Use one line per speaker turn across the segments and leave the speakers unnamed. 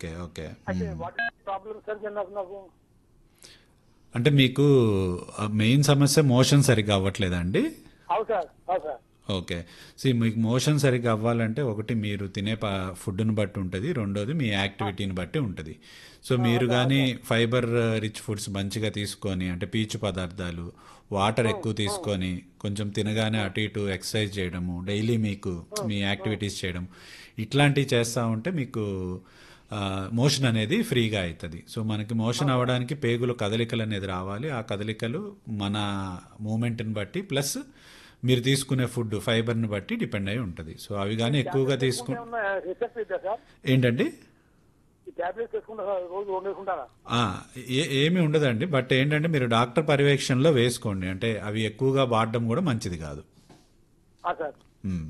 Okay okay
అయితే what problem sir నాకు నాకు
అంటే మీకు మెయిన్ సమస్య మోషన్ సరిగ్గా అవ్వట్లేదండి
అవును సార్ అవును సార్
ఓకే సి మీకు మోషన్ సరిగ్గా అవ్వాలంటే ఒకటి మీరు తినే ప ఫుడ్ని బట్టి ఉంటుంది రెండోది మీ యాక్టివిటీని బట్టి ఉంటుంది సో మీరు కానీ ఫైబర్ రిచ్ ఫుడ్స్ మంచిగా తీసుకొని అంటే పీచు పదార్థాలు వాటర్ ఎక్కువ తీసుకొని కొంచెం తినగానే అటు ఇటు ఎక్సర్సైజ్ చేయడము డైలీ మీకు మీ యాక్టివిటీస్ చేయడం ఇట్లాంటివి చేస్తూ ఉంటే మీకు మోషన్ అనేది ఫ్రీగా అవుతుంది సో మనకి మోషన్ అవ్వడానికి పేగుల కదలికలు అనేది రావాలి ఆ కదలికలు మన మూమెంట్ని బట్టి ప్లస్ మీరు తీసుకునే ఫుడ్ ఫైబర్ని బట్టి డిపెండ్ అయి ఉంటుంది సో అవి కానీ ఎక్కువగా తీసుకు
ఏమన్నా రిసెప్ట్ ఇద్దా సార్
ఏంటండి
ఈ టాబ్లెట్స్ వేసుకుంటా సార్ రోజు రెండు వేసుకుంటారా
ఆ, ఏ ఏమీ ఉండదండి బట్ ఏంటంటే మీరు డాక్టర్ పర్యవేక్షణలో వేసుకోండి అంటే అవి ఎక్కువగా వాడడం కూడా మంచిది కాదు
ఆ సార్
మ్మ్.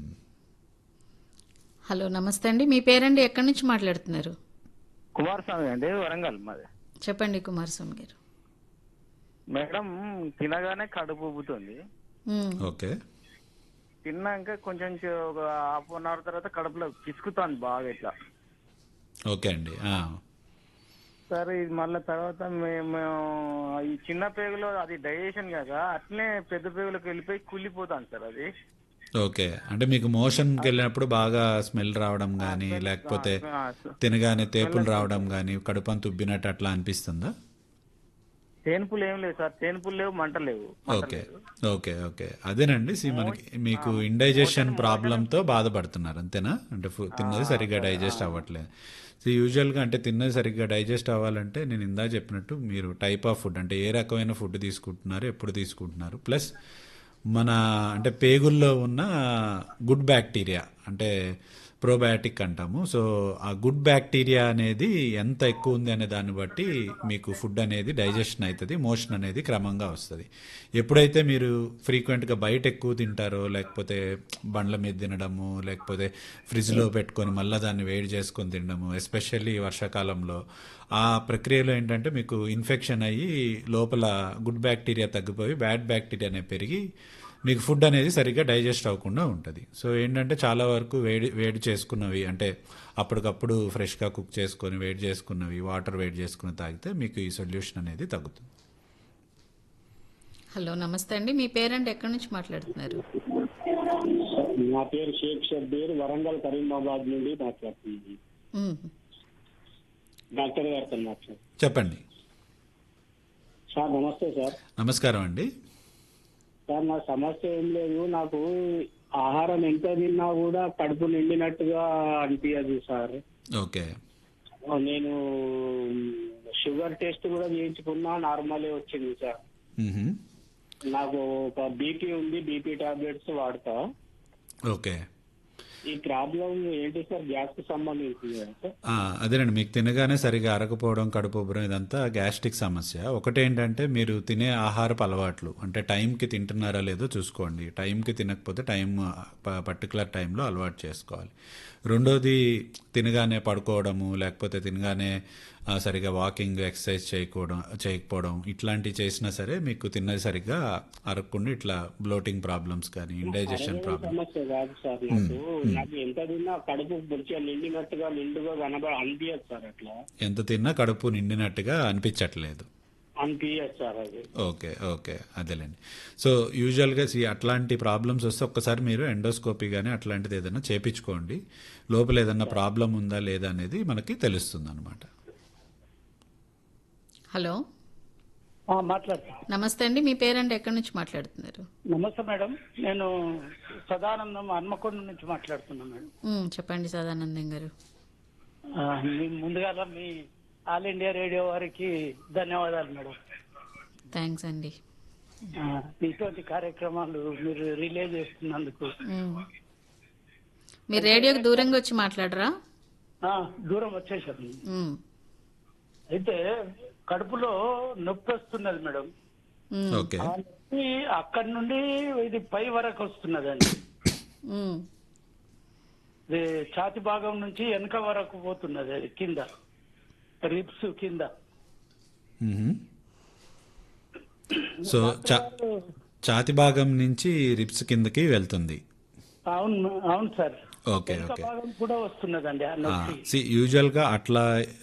హలో నమస్తే అండి మీ పేరండి ఎక్కడి నుంచి మాట్లాడుతున్నారు
కుమారస్వామి అండి వరంగల్ మాది
చెప్పండి కుమారస్వామి గారు
మేడం తినగానే కడుపు ఉబ్బుతుంది
ఉమ్,
ఓకే
తిన్నాక కొంచెం చే- ఒక హాఫ్ అన్ అవర్ తర్వాత కడుపులో పిసుకుతాను బాగా ఇట్లా
ఓకే అండి ఆ.
సరే ఇది మళ్ళీ తర్వాత మేము ఈ చిన్న పేగులో అది డైజెషన్ కాక అట్లనే పెద్ద పేగులకు వెళ్ళిపోయి కుళ్ళిపోతాను సార్ అది
ఓకే అంటే మీకు మోషన్కి వెళ్ళినప్పుడు బాగా స్మెల్ రావడం కానీ లేకపోతే
ఆ, స-
తినగానే తేపులు రావడం కానీ కడుపంత ఉబ్బినట్టు అట్లా అనిపిస్తుందా
తేనుపులు ఏం లేవు సార్ తేనుపులు లేవు మంట లేవు మంట
ఓకే
లేవు.
ఓకే ఓకే అదేనండి సి మనకి మీకు ఇండైజెషన్ ప్రాబ్లంతో బాధపడుతున్నారు అంతేనా అంటే ఫు- తిన్నది సరిగ్గా డైజెస్ట్ అవ్వట్లేదు సో యూజువల్గా అంటే తిన్నది సరిగ్గా డైజెస్ట్ అవ్వాలంటే నేను ఇందా చెప్పినట్టు మీరు టైప్ ఆఫ్ ఫుడ్ అంటే ఏ రకమైన ఫుడ్ తీసుకుంటున్నారు ఎప్పుడు తీసుకుంటున్నారు ప్లస్ మన అంటే పేగుల్లో ఉన్న గుడ్ బ్యాక్టీరియా అంటే ప్రోబయాటిక్ అంటాము సో ఆ గుడ్ బ్యాక్టీరియా అనేది ఎంత ఎక్కువ ఉంది అనే దాన్ని బట్టి మీకు ఫుడ్ అనేది డైజెషన్ అవుతుంది మోషన్ అనేది క్రమంగా వస్తుంది ఎప్పుడైతే మీరు ఫ్రీక్వెంట్గా బయట ఎక్కువ తింటారో లేకపోతే బండ్ల మీద తినడము లేకపోతే ఫ్రిడ్జ్లో పెట్టుకొని మళ్ళీ దాన్ని వేడి చేసుకొని తినడము ఎస్పెషల్లీ వర్షాకాలంలో ఆ ప్రక్రియలో ఏంటంటే మీకు ఇన్ఫెక్షన్ అయ్యి లోపల గుడ్ బ్యాక్టీరియా తగ్గిపోయి బ్యాడ్ బ్యాక్టీరియా అనేది పెరిగి మీకు ఫుడ్ అనేది సరిగ్గా డైజెస్ట్ అవ్వకుండా ఉంటుంది సో ఏంటంటే చాలా వరకు వేడి వేడి చేసుకున్నవి అంటే అప్పటికప్పుడు ఫ్రెష్గా కుక్ చేసుకొని వేడి చేసుకున్నవి వాటర్ వేడి చేసుకుని తాగితే మీకు ఈ సొల్యూషన్ అనేది తగ్గుతుంది
హలో నమస్తే అండి మీ పేరండి ఎక్కడి నుంచి మాట్లాడుతున్నారు
నా పేరు షేక్ షబ్బీర్ వరంగల్ కరీమాబాద్ నుండి మాట్లాడుతున్నాను
ఉమ్,
డాక్టర్ గారితో మాట్లాడు
చెప్పండి
సార్ నమస్తే సార్
నమస్కారం అండి
సార్ నా సమస్య ఏం లేదు నాకు ఆహారం ఎంత తిన్నా కూడా కడుపు నిండినట్టుగా అనిపించదు సార్
ఓకే
నేను షుగర్ టెస్ట్ కూడా చేయించుకున్నా నార్మలే వచ్చింది సార్
మ్మ్హమ్.
నాకు ఒక బీపీ ఉంది బీపీ టాబ్లెట్స్ వాడతా
ఓకే
ఈ ప్రాబ్లం ఏంటి సార్ గ్యాస్ కి సంబంధించింది కదా సార్
ఆ, అదేనండి మీకు తినగానే సరిగా అరకపోవడం కడుపు ఉబ్బరం ఇదంతా గ్యాస్ట్రిక్ సమస్య ఒకటేంటంటే మీరు తినే ఆహారపు అలవాట్లు అంటే టైంకి తింటున్నారా లేదో చూసుకోండి టైంకి తినకపోతే టైం ప- పర్టికులర్ టైంలో అలవాటు చేసుకోవాలి రెండోది తినగానే పడుకోవడము లేకపోతే తినగానే ఆ, సరిగా వాకింగ్ ఎక్సర్సైజ్ చేయకపోవడం చేయకపోవడం ఇట్లాంటివి చేసినా సరే మీకు తిన్నది సరిగ్గా అరగకుండా ఇట్లా బ్లోటింగ్ ప్రాబ్లమ్స్ కానీ ఇండైజెషన్ ప్రాబ్లమ్
సమస్య కాదు సార్ నాకు నాకు ఎంత తిన్నా కడుపు మంచిగా నిండినట్టుగా నిండుగా కనబడ అనిపించదు సార్ అట్లా
ఎంత తిన్నా కడుపు నిండినట్టుగా అనిపించట్లేదు
అనిపించదు సార్ అది
ఓకే ఓకే అదేలేండి సో యూజువల్గా సి అట్లాంటి ప్రాబ్లమ్స్ వస్తే ఒక్కసారి మీరు ఎండోస్కోపీ కానీ అట్లాంటిది ఏదైనా చేపించుకోండి లోపల ఏదైనా ప్రాబ్లం ఉందా లేదా అనేది మనకి తెలుస్తుంది అనమాట
హలో
మాట్లాడతా
నమస్తే అండి మీ పేరండి ఎక్కడి నుంచి మాట్లాడుతున్నారు
నమస్తే మేడం నేను సదానందం హన్మకొండ నుంచి మాట్లాడుతున్నాను మేడం
ఉమ్, చెప్పండి సదానందం గారు
ఆ, మీ ముందుగా మీ ఆల్ ఇండియా రేడియో వారికి ధన్యవాదాలు మేడం
థ్యాంక్స్ అండి
ఆ, ఇటువంటి కార్యక్రమాలు మీరు రిలే చేస్తున్నందుకు
ఉమ్. మీరు రేడియోకి దూరంగా వచ్చి మాట్లాడరా
ఆ, దూరం వచ్చేసాను
ఉమ్,
అయితే కడుపులో నొప్పి వస్తున్నది మేడం
ఉమ్,
ఓకే
ఆ నొప్పి అక్కడి నుండి ఇది పై వరకు వస్తున్నదండి
ఉమ్,
ఇది ఛాతి భాగం నుంచి వెనక వరకు పోతున్నది అది కింద రిప్స్ కింద
మ్మ్హమ్. సో చా ఛాతి భాగం నుంచి రిప్స్ కిందకి వెళ్తుంది
అవును అవును సార్
ఓకే
వెనక
ఓకే
భాగం కూడా వస్తున్నదండి ఆ నొప్పి
సి యూజువల్గా అట్లా